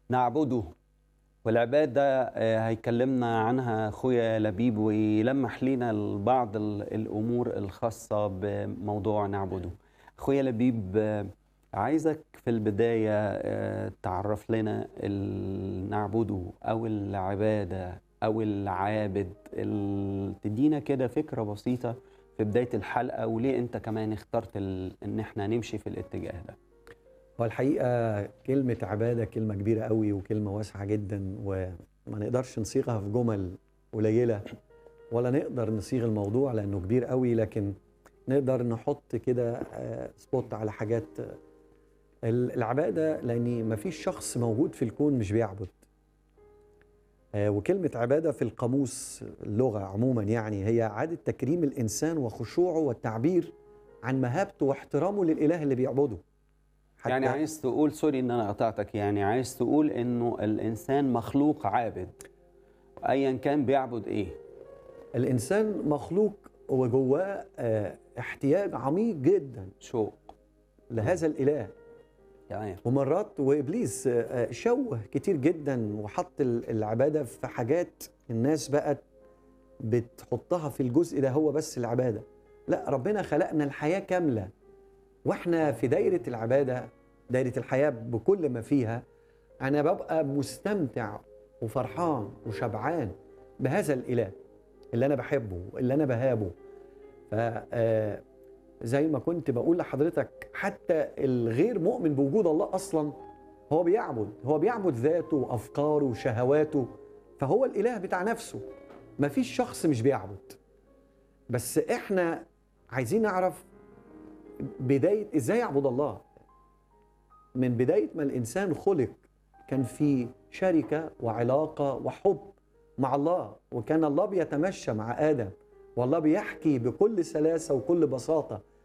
نعبده والعبادة آه، هيكلمنا عنها أخويا لبيب ويلمح لنا بعض ال- الأمور الخاصة بموضوع نعبده أخويا لبيب آه، عايزك في البداية آه، تعرف لنا ال- نعبده أو العبادة أو العابد ال- تدينا كده فكرة بسيطة في بداية الحلقة وليه أنت كمان اخترت ال- إن احنا نمشي في الاتجاه ده هو الحقيقة كلمة عبادة كلمة كبيرة قوي وكلمة واسعة جدا وما نقدرش نصيغها في جمل قليلة ولا نقدر نصيغ الموضوع لأنه كبير قوي لكن نقدر نحط كده آه، سبوت على حاجات آه، ال- العبادة لأن مفيش شخص موجود في الكون مش بيعبد آه، وكلمة عبادة في القاموس اللغة عموما يعني هي إعادة تكريم الإنسان وخشوعه والتعبير عن مهابته واحترامه للإله اللي بيعبده حتى يعني عايز تقول سوري ان انا قطعتك يعني عايز تقول انه الانسان مخلوق عابد ايا كان بيعبد ايه الانسان مخلوق وجواه آه، احتياج عميق جدا شوق لهذا الاله تمام ومرات وابليس آه، آه، شوه كتير جدا وحط ال- العباده في حاجات الناس بقت بتحطها في الجزء ده هو بس العباده لا ربنا خلقنا الحياه كامله واحنا في دايره العباده دايره الحياه بكل ما فيها انا ببقى مستمتع وفرحان وشبعان بهذا الاله اللي انا بحبه اللي انا بهابه ف آه، زي ما كنت بقول لحضرتك حتى الغير مؤمن بوجود الله اصلا هو بيعبد هو بيعبد ذاته وافكاره وشهواته فهو الاله بتاع نفسه مفيش شخص مش بيعبد بس احنا عايزين نعرف بدايه ازاي يعبد الله من بدايه ما الانسان خلق كان في شركه وعلاقه وحب مع الله وكان الله بيتمشى مع ادم والله بيحكي بكل سلاسه وكل بساطه